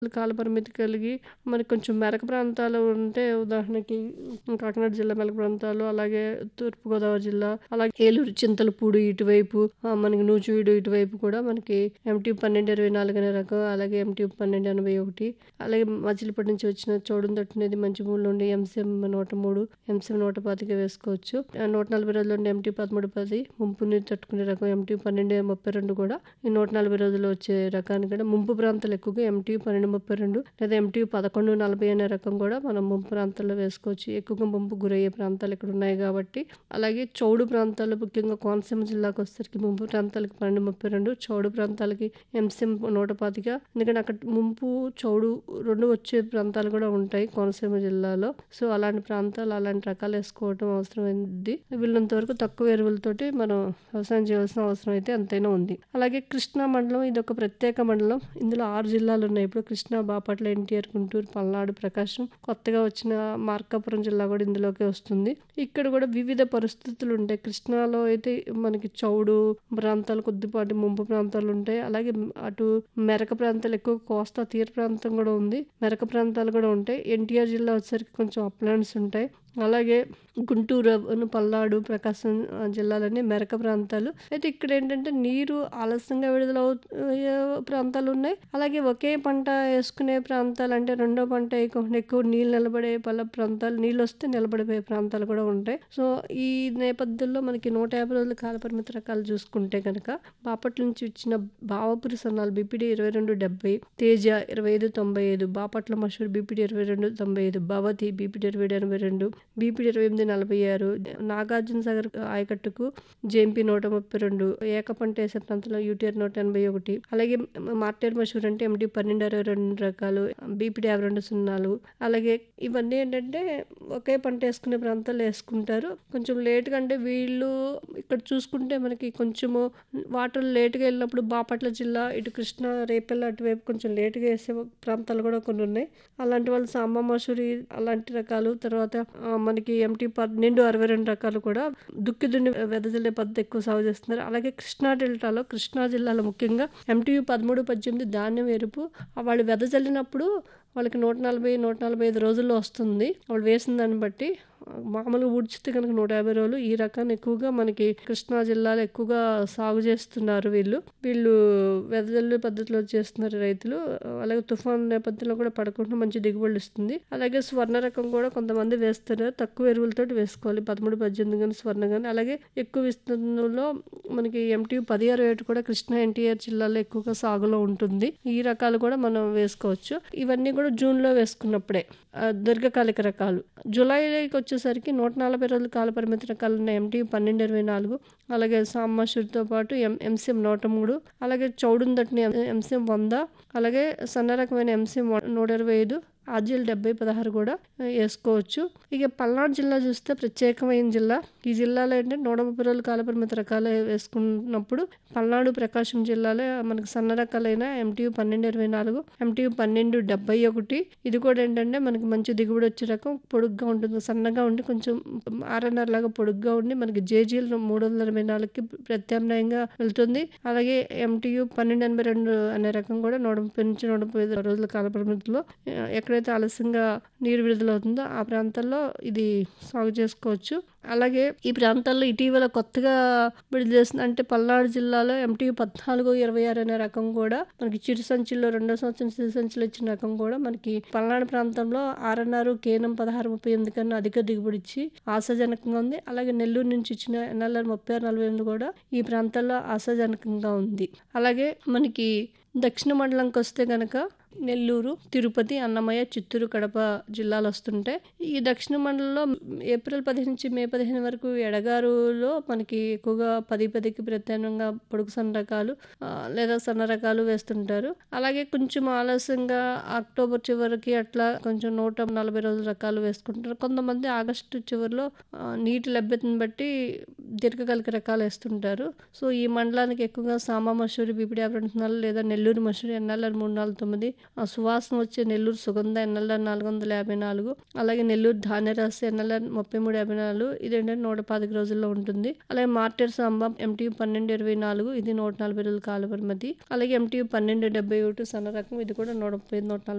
కాల పరిమితి కలిగి మనకి కొంచెం మెరక ప్రాంతాలు ఉంటే ఉదాహరణకి కాకినాడ జిల్లా మెరక ప్రాంతాలు అలాగే తూర్పుగోదావరి జిల్లా అలాగే ఏలూరు చింతలపూడి ఇటువైపు ఆ, మనకి నూజివీడు ఇటువైపు కూడా మనకి ఎంటీ పన్నెండు ఇరవై నాలుగు అనే రకం అలాగే ఎంటీ పన్నెండు ఎనభై ఒకటి అలాగే మచిలీపట్నం నుంచి వచ్చిన చౌడుని తట్టునేది మంచి మూడు నుండి ఎంసీఎం నూట మూడు ఎంసీఎం నూట పాతిక వేసుకోవచ్చు ఆ, నూట నలభై రోజులు ఉండే ఎంటీ పదమూడు పది ముంపుని తట్టుకునే రకం ఎంటీ పన్నెండు ముప్పై రెండు కూడా ఈ నూట నలభై రోజులు వచ్చే రకానికి కూడా ముంపు ప్రాంతాలు ఎక్కువగా ఎంటీ పన్నెండు ముప్పై రెండు లేదా ఎంటీ పదకొండు నలభై అనే రకం కూడా మనం ముంపు ప్రాంతాల్లో వేసుకోవచ్చు ఎక్కువగా ముంపు గురయ్యే ప్రాంతాలు ఇక్కడ ఉన్నాయి కాబట్టి అలాగే చౌడు ప్రాంతాలు ముఖ్యంగా కోనసీమ జిల్లాకు వచ్చేసరికి ముంపు ప్రాంతాలకి పన్నెండు ముప్పై రెండు చౌడు ప్రాంతాలకి ఎంసీఎం నూట పాతిక ఎందుకంటే అక్కడ ముంపు చౌడు రెండు వచ్చే ప్రాంతాలు కూడా ఉంటాయి కోనసీమ జిల్లాలో సో అలాంటి ప్రాంతాలు అలాంటి రకాలు వేసుకోవడం అవసరమైంది వీళ్ళంత వరకు తక్కువ ఎరువులతోటి మనం వ్యవసాయం చేయాల్సిన అవసరం అయితే ఎంతైనా ఉంది అలాగే కృష్ణా మండలం ఇది ఒక ప్రత్యేక మండలం ఇందులో ఆరు జిల్లాలు ఉన్నాయి ఇప్పుడు కృష్ణా బాపట్ల ఎన్టీఆర్ గుంటూరు పల్నాడు ప్రకాశం కొత్తగా వచ్చిన మార్కాపురం జిల్లా కూడా ఇందులోకి వస్తుంది ఇక్కడ కూడా వివిధ పరిస్థితులు ఉంటాయి కృష్ణాలో అయితే మనకి చౌడు ప్రాంతాలు కొద్దిపాటి ముంపు ప్రాంతాలు ఉంటాయి అలాగే అటు మెరక ప్రాంతాలు ఎక్కువ కోస్తా తీర ప్రాంతం కూడా ఉంది మెరక ప్రాంతాలు కూడా ఉంటాయి ఎన్టీఆర్ జిల్లా వచ్చేసరికి కొంచెం అప్లాండ్స్ ఉంటాయి అలాగే గుంటూరు అను పల్నాడు ప్రకాశం ఆ, జిల్లాలన్నీ మెరక ప్రాంతాలు అయితే ఇక్కడ ఏంటంటే నీరు ఆలస్యంగా విడుదల అయ్యే ప్రాంతాలు ఉన్నాయి అలాగే ఒకే పంట వేసుకునే ప్రాంతాలు అంటే రెండో పంట వేయకుండా ఎక్కువ నీళ్ళు నిలబడే పల్ల ప్రాంతాలు నీళ్ళు వస్తే నిలబడిపోయే ప్రాంతాలు కూడా ఉంటాయి సో ఈ నేపథ్యంలో మనకి నూట యాభై రోజుల కాలపరిమితి రకాలు చూసుకుంటే కనుక బాపట్ల నుంచి ఇచ్చిన బావపురి సన్నాలు బీపీడీ ఇరవై రెండు డెబ్బై తేజ ఇరవై ఐదు తొంభై ఐదు బాపట్ల మషూర్ బీపీడీ ఇరవై రెండు తొంభై ఐదు భవతి బీపీడీ ఇరవై ఏడు ఎనభై రెండు బీపీడీ ఇరవై ఎనిమిది నలభై ఆరు నాగార్జున సాగర్ ఆయకట్టుకు జేఎంపీ నూట ముప్పై రెండు ఏకపంట వేసే ప్రాంతంలో యూటీఆర్ నూట ఎనభై ఒకటి అలాగే మార్టేర్ మషూర్ అంటే ఎండి పన్నెండు అరవై రెండు రకాలు బీపీడీ యాభై రెండు సున్నాలు అలాగే ఇవన్నీ ఏంటంటే ఒకే పంట వేసుకునే ప్రాంతాల్లో వేసుకుంటారు కొంచెం లేట్గా అంటే వీళ్ళు ఇక్కడ చూసుకుంటే మనకి కొంచెము వాటర్ లేట్గా వెళ్ళినప్పుడు బాపట్ల జిల్లా ఇటు కృష్ణ రేపెల్ల అటువైపు కొంచెం లేట్గా వేసే ప్రాంతాలు కూడా కొన్ని ఉన్నాయి అలాంటి వాళ్ళు సాంబ మసూరి అలాంటి రకాలు తర్వాత ఆ, మనకి ఎంటీ పన్నెండు అరవై రెండు రకాలు కూడా దుక్కి దున్ని వెదజల్లే పద్ధతి ఎక్కువ సాగు చేస్తున్నారు అలాగే కృష్ణా డెల్టాలో కృష్ణా జిల్లాలో ముఖ్యంగా ఎంటీయు పదమూడు పద్దెనిమిది ధాన్యం ఎరుపు ఆ వాళ్ళు వెదజల్లినప్పుడు వాళ్ళకి నూట నలభై నూట నలభై ఐదు రోజుల్లో వస్తుంది వాళ్ళు వేసిన దాన్ని బట్టి మామూలుగా ఊడ్చితే కనుక నూట యాభై రోజులు ఈ రకాన్ని ఎక్కువగా మనకి కృష్ణా జిల్లాలో ఎక్కువగా సాగు చేస్తున్నారు వీళ్ళు వీళ్ళు వెదజల్లు పద్ధతిలో చేస్తున్నారు రైతులు అలాగే తుఫాన్ నేపథ్యంలో కూడా పడకుండా మంచి దిగుబడులు ఇస్తుంది అలాగే స్వర్ణ రకం కూడా కొంతమంది వేస్తారు తక్కువ ఎరువులతో వేసుకోవాలి పదమూడు పద్దెనిమిది కానీ స్వర్ణ కానీ అలాగే ఎక్కువ విస్తీర్ణంలో మనకి ఎంటీ పది అరవై ఒకటి కూడా కృష్ణా ఎన్టీఆర్ జిల్లాలో ఎక్కువగా సాగులో ఉంటుంది ఈ రకాలు కూడా మనం వేసుకోవచ్చు ఇవన్నీ కూడా జూన్లో వేసుకున్నప్పుడే ఆ, దీర్ఘకాలిక రకాలు జూలైకి వచ్చేసరికి నూట నలభై రోజుల కాల పరిమితి రకాలు ఉన్న ఎంటీ పన్నెండు ఇరవై నాలుగు అలాగే సామాషుడితో పాటు ఎం ఎంసీఎం నూట మూడు అలాగే చౌడుని తట్టిన ఎంసీఎం వంద అలాగే సన్న రకమైన ఎంసీఎం నూట ఇరవై ఐదు ఆర్జీఎల్ డెబ్బై పదహారు కూడా వేసుకోవచ్చు ఇక పల్నాడు జిల్లా చూస్తే ప్రత్యేకమైన జిల్లా ఈ జిల్లాలో ఏంటంటే నూట ముప్పై రోజుల కాలపరిమితి రకాలు వేసుకున్నప్పుడు పల్నాడు ప్రకాశం జిల్లాలో మనకి సన్న రకాలైన ఎంటీయు పన్నెండు ఇరవై నాలుగు ఎంటీయు పన్నెండు డెబ్బై ఒకటి ఇది కూడా ఏంటంటే మనకి మంచి దిగుబడి వచ్చే రకం పొడుగ్గా ఉంటుంది సన్నగా ఉండి కొంచెం ఆర్ఎన్ఆర్ లాగా పొడుగ్గా ఉండి మనకి జేజీఎల్ మూడు వందల ఎనభై నాలుగుకి ప్రత్యామ్నాయంగా వెళ్తుంది అలాగే ఎంటీయు పన్నెండు ఎనభై రెండు అనే రకం కూడా నూట ముప్పై నుంచి నూట ముప్పై ఐదు రోజుల కాల పరిమితిలో ఆ, ఎక్కడైతే ఆలస్యంగా నీరు విడుదలవుతుందో ఆ ప్రాంతాల్లో ఇది సాగు చేసుకోవచ్చు అలాగే ఈ ప్రాంతాల్లో ఇటీవల కొత్తగా విడుదల చేసిన అంటే పల్నాడు జిల్లాలో ఎంటీ పద్నాలుగు ఇరవై ఆరు అనే రకం కూడా మనకి చిరు సంచుల్లో రెండో సంవత్సరం చిరు సంచులు ఇచ్చిన రకం కూడా మనకి పల్నాడు ప్రాంతంలో ఆర్ఎన్ఆర్ కేనం పదహారు ముప్పై ఎనిమిది కన్నా అధిక దిగుబడి ఇచ్చి ఆశాజనకంగా ఉంది అలాగే నెల్లూరు నుంచి ఇచ్చిన ఎన్ఎల్ఆర్ ముప్పై ఆరు నలభై ఎనిమిది కూడా ఈ ప్రాంతాల్లో ఆశాజనకంగా ఉంది అలాగే మనకి దక్షిణ మండలంకి వస్తే గనక నెల్లూరు తిరుపతి అన్నమయ్య చిత్తూరు కడప జిల్లాలు వస్తుంటాయి ఈ దక్షిణ మండలంలో ఏప్రిల్ పదిహేను నుంచి మే పదిహేను వరకు ఎడగారులో మనకి ఎక్కువగా పది పదికి ప్రత్యామ్నాయంగా పొడుగు సన్న రకాలు ఆ, లేదా సన్న రకాలు వేస్తుంటారు అలాగే కొంచెం ఆలస్యంగా అక్టోబర్ చివరికి అట్లా కొంచెం నూట నలభై రోజుల రకాలు వేసుకుంటారు కొంతమంది ఆగస్టు చివరిలో ఆ, నీటి లభ్యతను బట్టి దీర్ఘకాలిక రకాలు వేస్తుంటారు సో ఈ మండలానికి ఎక్కువగా సామా మసూరి బీపీడీ యాభై రెండు సున్నాలు లేదా నెల్లూరు మసూరి ఎన్ఎల్ఆర్ మూడు నాలుగు తొమ్మిది ఆ సువాసన వచ్చే నెల్లూరు సుగంధ ఎన్ఎల్ఆర్ నాలుగు వందల యాభై నాలుగు అలాగే నెల్లూరు ధాన్యరాశి ఎన్ఎల్ఆర్ ముప్పై మూడు యాభై నాలుగు ఇది ఏంటంటే నూట పాతిక రోజుల్లో ఉంటుంది అలాగే మార్టెర్ సాంబా ఎంటీ పన్నెండు ఇరవై నాలుగు ఇది నూట నలభై రోజుల కాల పరిమితి అలాగే ఎంటీ పన్నెండు డెబ్బై ఒకటి సన్న రకం ఇది కూడా నూట ముప్పై నూట నలభై